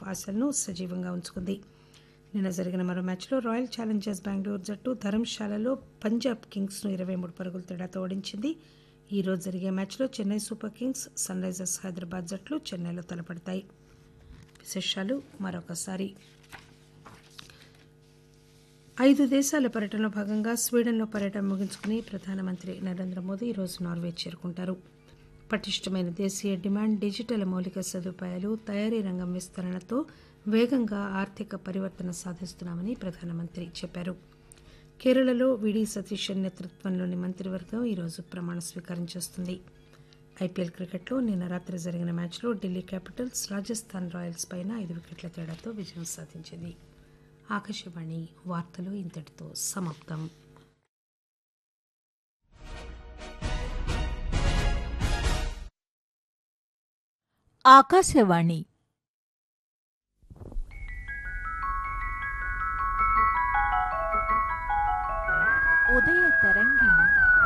ఆశలను సజీవంగా ఉంచుకుంది నిన్న జరిగిన మరో మ్యాచ్లో రాయల్ ఛాలెంజర్స్ బెంగళూరు జట్టు ధర్మశాలలో పంజాబ్ కింగ్స్ను ఇరవై మూడు పరుగుల తేడాతో ఓడించింది ఈ రోజు జరిగే మ్యాచ్లో Chennai Super Kings Sunrisers Hyderabad జట్లు చెన్నైలో తలపడతాయి విశేషాలు మరొకసారి ఐదు దేశాల పర్యటనలో భాగంగా స్వీడన్లో పర్యటన ముగించుకుని ప్రధానమంత్రి నరేంద్ర మోదీ ఈరోజు నార్వే చేరుకుంటారు పటిష్టమైన దేశీయ డిమాండ్ డిజిటల్ మౌలిక సదుపాయాలు తయారీ రంగం విస్తరణతో వేగంగా ఆర్థిక పరివర్తన సాధిస్తున్నామని ప్రధానమంత్రి చెప్పారు కేరళలో విడి సతీశన్ నేతృత్వంలోని మంత్రివర్గం ఈరోజు ప్రమాణ స్వీకారం చేస్తుంది ఐపీఎల్ క్రికెట్లో నిన్న రాత్రి జరిగిన మ్యాచ్లో ఢిల్లీ క్యాపిటల్స్ రాజస్థాన్ రాయల్స్ పైన ఐదు వికెట్ల తేడాతో విజయం సాధించింది ఆకాశవాణి వార్తలు ఇంతటితో సమాప్తం ఆకాశవాణి ఉదయ తరంగిణి